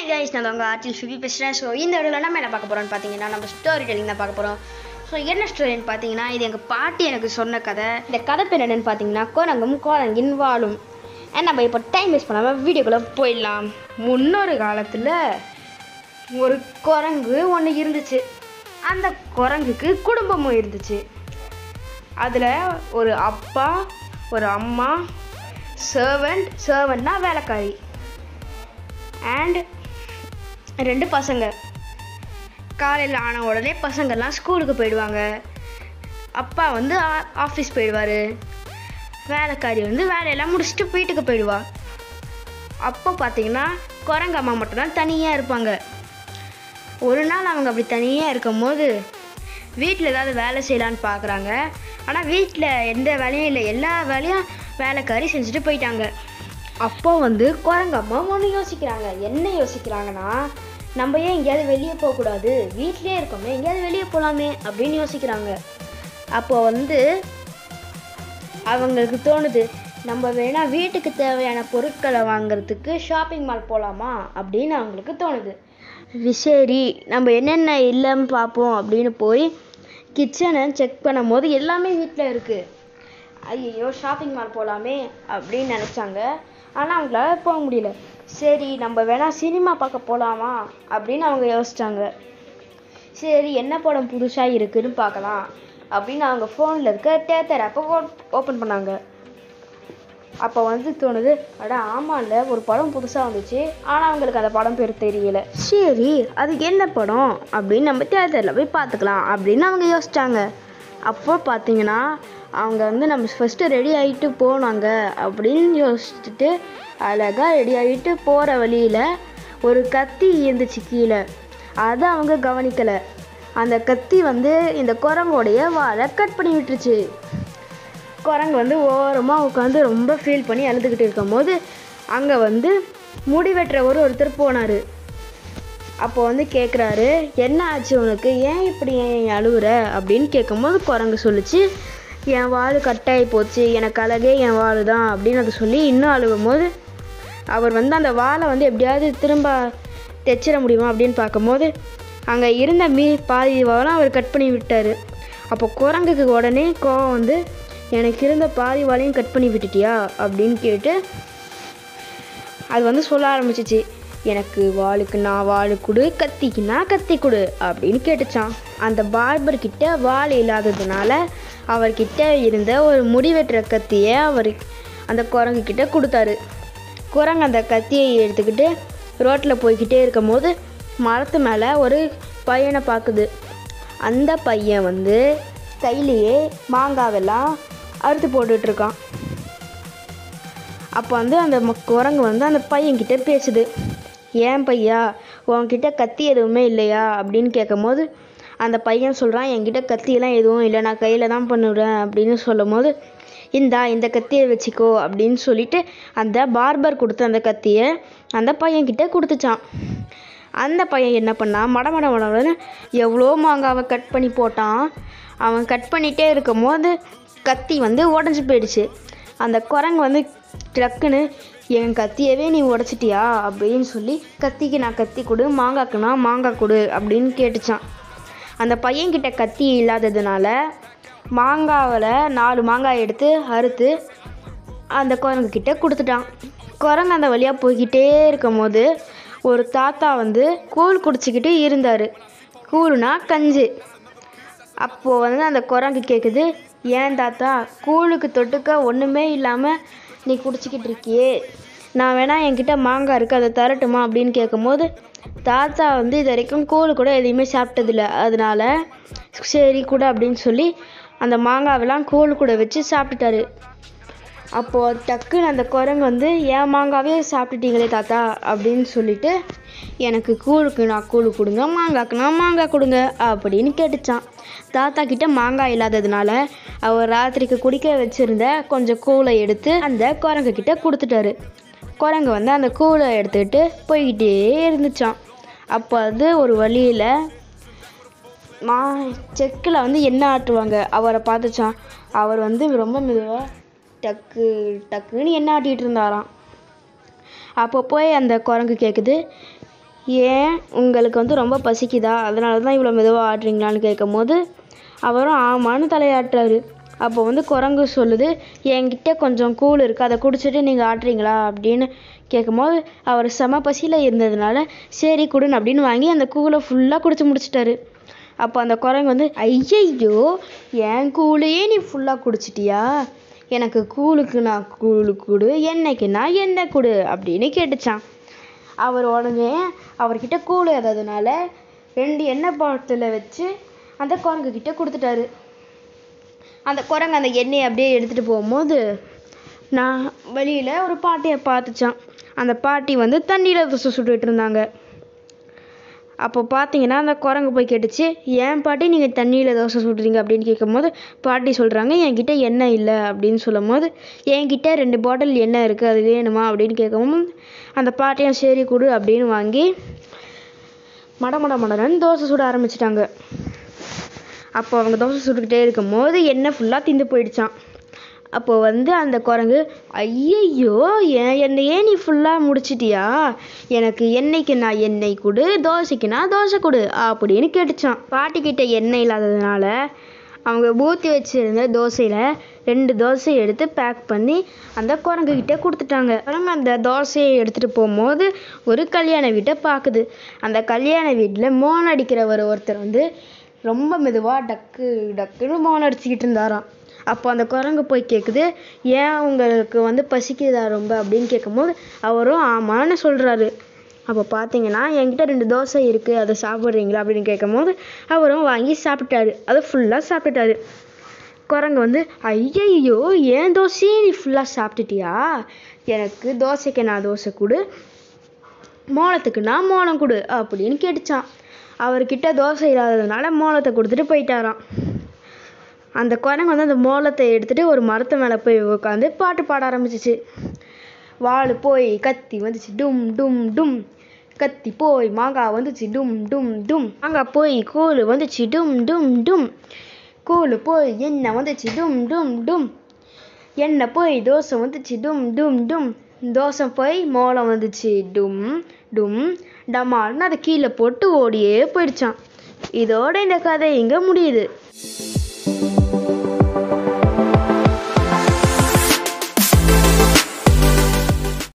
guys நான் உங்கள் ஆர்டில் ஃபிபி பேசுகிறேன் ஸோ இந்த வீடியோவில் நம்ம என்ன பார்க்க போகிறோம்னு பார்த்தீங்கன்னா நம்ம ஸ்டோரி டெல்லிங் தான் பார்க்க போகிறோம் ஸோ என்ன ஸ்டோரின்னு பார்த்தீங்கன்னா இது எங்கள் பாட்டி எனக்கு சொன்ன கதை இந்த கதை பேர் என்னன்னு பார்த்தீங்கன்னா கோரங்கும் கோரங்கின் வாழும் அண்ட் நம்ம இப்போ டைம் வேஸ்ட் பண்ணாமல் வீடியோக்குள்ளே போயிடலாம் முன்னொரு காலத்தில் ஒரு குரங்கு ஒன்று இருந்துச்சு அந்த குரங்குக்கு குடும்பமும் இருந்துச்சு அதில் ஒரு அப்பா ஒரு அம்மா சர்வெண்ட் சர்வெண்ட்னா வேலைக்காரி அண்ட் ரெண்டு பசங்க காலையில் ஆன உடனே பசங்கள்லாம் ஸ்கூலுக்கு போயிடுவாங்க அப்பா வந்து ஆஃபீஸ் போயிடுவார் வேலைக்காரி வந்து வேலையெல்லாம் முடிச்சுட்டு வீட்டுக்கு போயிடுவா அப்போ பார்த்தீங்கன்னா குரங்கு அம்மா மட்டும்தான் தனியாக இருப்பாங்க ஒரு நாள் அவங்க அப்படி தனியாக இருக்கும்போது வீட்டில் ஏதாவது வேலை செய்யலான்னு பார்க்குறாங்க ஆனால் வீட்டில் எந்த வேலையும் இல்லை எல்லா வேலையும் வேலைக்காரி செஞ்சுட்டு போயிட்டாங்க அப்போ வந்து குரங்கம்மா ஒன்று யோசிக்கிறாங்க என்ன யோசிக்கிறாங்கன்னா நம்ம ஏன் எங்கேயாவது வெளியே போகக்கூடாது வீட்டிலே இருக்கோமே எங்கேயாவது வெளியே போகலாமே அப்படின்னு யோசிக்கிறாங்க அப்போ வந்து அவங்களுக்கு தோணுது நம்ம வேணா வீட்டுக்கு தேவையான பொருட்களை வாங்குறதுக்கு ஷாப்பிங் மால் போகலாமா அப்படின்னு அவங்களுக்கு தோணுது சரி நம்ம என்னென்ன இல்லைன்னு பார்ப்போம் அப்படின்னு போய் கிச்சனை செக் பண்ணும்போது எல்லாமே வீட்டில் இருக்குது ஐயோ ஷாப்பிங் மால் போகலாமே அப்படின்னு நினச்சாங்க ஆனால் அவங்களால போக முடியல சரி நம்ம வேணா சினிமா பார்க்க போகலாமா அப்படின்னு அவங்க யோசிச்சாங்க சரி என்ன படம் புதுசாக இருக்குன்னு பார்க்கலாம் அப்படின்னு அவங்க ஃபோனில் இருக்க தேத்தர் ஆப்பை ஓப்பன் பண்ணாங்க அப்போ வந்து தோணுது அட ஆமாம்ல ஒரு படம் புதுசாக வந்துச்சு ஆனால் அவங்களுக்கு அந்த படம் பேர் தெரியல சரி அது என்ன படம் அப்படின்னு நம்ம தேட்டரில் போய் பார்த்துக்கலாம் அப்படின்னு அவங்க யோசிச்சாங்க அப்போ பார்த்தீங்கன்னா அவங்க வந்து நம்ம ஃபஸ்ட்டு ரெடி ஆகிட்டு போனாங்க அப்படின்னு யோசிச்சுட்டு அழகாக ரெடி ஆகிட்டு போகிற வழியில் ஒரு கத்தி இருந்துச்சு கீழே அதை அவங்க கவனிக்கலை அந்த கத்தி வந்து இந்த குரங்கோடைய வாழை கட் பண்ணி விட்டுருச்சு குரங்கு வந்து ஓரமாக உட்காந்து ரொம்ப ஃபீல் பண்ணி அழுதுகிட்டு இருக்கும்போது அங்கே வந்து முடி வெட்டுறவர் ஒருத்தர் போனார் அப்போ வந்து கேட்குறாரு என்ன ஆச்சு உனக்கு ஏன் இப்படி ஏன் அழுகுற அப்படின்னு கேட்கும்போது குரங்கு சொல்லிச்சு என் வாள் கட்டாயி போச்சு எனக்கு அழகே என் வாள் தான் அப்படின்னு அதை சொல்லி இன்னும் அழுகும் போது அவர் வந்து அந்த வாளை வந்து எப்படியாவது திரும்ப தைச்சிட முடியுமா அப்படின்னு பார்க்கும்போது அங்கே இருந்த மீ பாதி வாழை அவர் கட் பண்ணி விட்டார் அப்போ குரங்குக்கு உடனே கோவம் வந்து எனக்கு இருந்த பாதி வாழையும் கட் பண்ணி விட்டுட்டியா அப்படின்னு கேட்டு அது வந்து சொல்ல ஆரம்பிச்சிச்சு எனக்கு வாளுக்கு நான் வாள் கொடு கத்திக்கு நான் கத்தி கொடு அப்படின்னு கேட்டுச்சான் அந்த பார்பர் கிட்ட வாள் இல்லாததுனால அவர்கிட்ட இருந்த ஒரு முடி வெட்டுற கத்தியை அவர் அந்த குரங்கு கிட்ட கொடுத்தாரு குரங்கு அந்த கத்தியை எடுத்துக்கிட்டு ரோட்டில் போய்கிட்டே இருக்கும்போது மரத்து மேலே ஒரு பையனை பார்க்குது அந்த பையன் வந்து கையிலேயே மாங்காவெல்லாம் அறுத்து போட்டுட்ருக்கான் அப்போ வந்து அந்த ம- குரங்கு வந்து அந்த பையன்கிட்ட பேசுது ஏன் பையா உன்கிட்ட கத்தி எதுவுமே இல்லையா அப்படின்னு கேட்கும்போது அந்த பையன் சொல்கிறான் என்கிட்ட கத்தியெல்லாம் எதுவும் இல்லை நான் கையில் தான் பண்ணுறேன் அப்படின்னு சொல்லும் போது இந்தா இந்த கத்தியை வச்சுக்கோ அப்படின்னு சொல்லிட்டு அந்த பார்பர் கொடுத்த அந்த கத்தியை அந்த பையன்கிட்ட கொடுத்துச்சான் அந்த பையன் என்ன பண்ணான் மட மட மடன்னு எவ்வளோ மாங்காவை கட் பண்ணி போட்டான் அவன் கட் பண்ணிகிட்டே இருக்கும்போது கத்தி வந்து உடஞ்சி போயிடுச்சு அந்த குரங்கு வந்து டக்குன்னு என் கத்தியவே நீ உடச்சிட்டியா அப்படின்னு சொல்லி கத்திக்கு நான் கத்தி கொடு மாங்காக்குனா மாங்காய் கொடு அப்படின்னு கேட்டுச்சான் அந்த பையன்கிட்ட கத்தி இல்லாததுனால மாங்காவில் நாலு மாங்காய் எடுத்து அறுத்து அந்த குரங்கு கிட்ட கொடுத்துட்டான் குரங்கு அந்த வழியாக போய்கிட்டே இருக்கும்போது ஒரு தாத்தா வந்து கூழ் குடிச்சிக்கிட்டு இருந்தார் கூழ்னா கஞ்சி அப்போது வந்து அந்த குரங்கு கேட்குது ஏன் தாத்தா கூழுக்கு தொட்டுக்க ஒன்றுமே இல்லாமல் நீ குடிச்சிக்கிட்டு இருக்கியே நான் வேணா என்கிட்ட மாங்காய் இருக்குது அதை தரட்டுமா அப்படின்னு கேட்கும்போது தாத்தா வந்து இது வரைக்கும் கூழ் கூட எதையுமே சாப்பிட்டதில்ல அதனால சரி கூட அப்படின்னு சொல்லி அந்த மாங்காவெல்லாம் கூழ் கூட வச்சு சாப்பிட்டுட்டாரு அப்போது டக்குன்னு அந்த குரங்கு வந்து என் மாங்காவே சாப்பிட்டுட்டீங்களே தாத்தா அப்படின்னு சொல்லிட்டு எனக்கு கூழுக்கு நான் கூழ் கொடுங்க மாங்காய்க்கு நான் மாங்காய் கொடுங்க அப்படின்னு கேட்டுச்சான் தாத்தா கிட்ட மாங்காய் இல்லாததுனால அவர் ராத்திரிக்கு குடிக்க வச்சிருந்த கொஞ்சம் கூழை எடுத்து அந்த குரங்கு கிட்ட கொடுத்துட்டாரு குரங்கு வந்து அந்த கூழை எடுத்துக்கிட்டு போய்கிட்டே இருந்துச்சான் அப்போ அது ஒரு வழியில் மா செக்கில் வந்து எண்ணெய் ஆட்டுவாங்க அவரை பார்த்துச்சான் அவர் வந்து ரொம்ப மெதுவாக டக்கு டக்குன்னு எண்ணெய் ஆட்டிகிட்டு இருந்தாராம் அப்போ போய் அந்த குரங்கு கேட்குது ஏன் உங்களுக்கு வந்து ரொம்ப பசிக்குதா அதனால தான் இவ்வளோ மெதுவாக ஆடுறீங்களான்னு கேட்கும்போது அவரும் ஆமான்னு தலையாட்டுறாரு அப்போ வந்து குரங்கு சொல்லுது என்கிட்ட கொஞ்சம் கூழ் இருக்குது அதை குடிச்சிட்டு நீங்கள் ஆடுறீங்களா அப்படின்னு கேட்கும்போது அவர் செம பசியில் இருந்ததுனால சரி குடுன்னு அப்படின்னு வாங்கி அந்த கூழை ஃபுல்லாக குடிச்சு முடிச்சிட்டாரு அப்போ அந்த குரங்கு வந்து ஐயையோ என் கூழையே நீ ஃபுல்லாக குடிச்சிட்டியா எனக்கு கூழுக்கு நான் கூழு கொடு எண்ணெய்க்கு நான் எண்ணெய் கொடு அப்படின்னு கேட்டுச்சான் அவர் உடனே அவர்கிட்ட கூழ் இல்லாததுனால ரெண்டு எண்ணெய் பாட்டிலை வச்சு அந்த குரங்கு கிட்ட கொடுத்துட்டாரு அந்த குரங்கு அந்த எண்ணெயை அப்படியே எடுத்துகிட்டு போகும்போது நான் வெளியில் ஒரு பாட்டியை பார்த்துச்சான் அந்த பாட்டி வந்து தண்ணியில் தோசை சுட்டுட்டு இருந்தாங்க அப்போ பார்த்தீங்கன்னா அந்த குரங்கு போய் கேட்டுச்சு ஏன் பாட்டி நீங்கள் தண்ணியில் தோசை சுடுறீங்க அப்படின்னு கேட்கும்போது பாட்டி சொல்கிறாங்க என்கிட்ட எண்ணெய் இல்லை அப்படின்னு சொல்லும் போது என்கிட்ட ரெண்டு பாட்டில் எண்ணெய் இருக்குது அது வேணுமா அப்படின்னு கேட்கவும் அந்த பாட்டியும் சரி கொடு அப்படின்னு வாங்கி மட மட மடன்னு தோசை சுட ஆரம்பிச்சிட்டாங்க அப்போ அவங்க தோசை சுட்டுக்கிட்டே இருக்கும்போது எண்ணெய் ஃபுல்லாக திந்து போயிடுச்சான் அப்போ வந்து அந்த குரங்கு ஐயையோ என் எண்ணெயே நீ ஃபுல்லாக முடிச்சிட்டியா எனக்கு எண்ணெய்க்கு நான் எண்ணெய் கொடு தோசைக்கு நான் தோசை கொடு அப்படின்னு கேட்டுச்சான் பாட்டிக்கிட்ட எண்ணெய் இல்லாததுனால அவங்க ஊற்றி வச்சிருந்த தோசையில் ரெண்டு தோசை எடுத்து பேக் பண்ணி அந்த குரங்கு கிட்ட கொடுத்துட்டாங்க குரங்கு அந்த தோசையை எடுத்துகிட்டு போகும்போது ஒரு கல்யாண வீட்டை பார்க்குது அந்த கல்யாண வீட்டில் மோன் அடிக்கிறவர் ஒருத்தர் வந்து ரொம்ப மெதுவாக டக்கு டக்குன்னு மோன் அடிச்சுக்கிட்டு இருந்தாராம் அப்போ அந்த குரங்கு போய் கேட்குது ஏன் உங்களுக்கு வந்து பசிக்குதா ரொம்ப அப்படின்னு கேட்கும்போது அவரும் ஆமான்னு சொல்கிறாரு அப்போ பார்த்தீங்கன்னா என்கிட்ட ரெண்டு தோசை இருக்குது அதை சாப்பிட்றீங்களா அப்படின்னு கேட்கும்போது அவரும் வாங்கி சாப்பிட்டாரு அதை ஃபுல்லாக சாப்பிட்டுட்டாரு குரங்கு வந்து ஐயையோ ஏன் தோசையே நீ ஃபுல்லாக சாப்பிட்டுட்டியா எனக்கு தோசைக்கு நான் தோசை கொடு மோளத்துக்கு நான் மோளம் கொடு அப்படின்னு கேட்டுச்சான் அவர்கிட்ட தோசை இல்லாததுனால மோளத்தை கொடுத்துட்டு போயிட்டாராம் அந்த குரங்கு வந்து அந்த மோளத்தை எடுத்துட்டு ஒரு மரத்து மேலே போய் உட்காந்து பாட்டு பாட ஆரம்பிச்சிச்சு வாள் போய் கத்தி வந்துச்சு டும் டும் டும் கத்தி போய் மாங்காய் வந்துச்சு டும் டும் டும் மாங்காய் போய் கூழ் வந்துச்சு டும் டும் டும் கூழ் போய் எண்ணெய் வந்துச்சு டும் டும் டும் எண்ணெய் போய் தோசை வந்துச்சு டும் டும் டும் தோசை போய் மோளம் வந்துச்சு டும் டும் டமால்னு அதை கீழே போட்டு ஓடியே போயிடுச்சான் இதோட இந்த கதை இங்கே முடியுது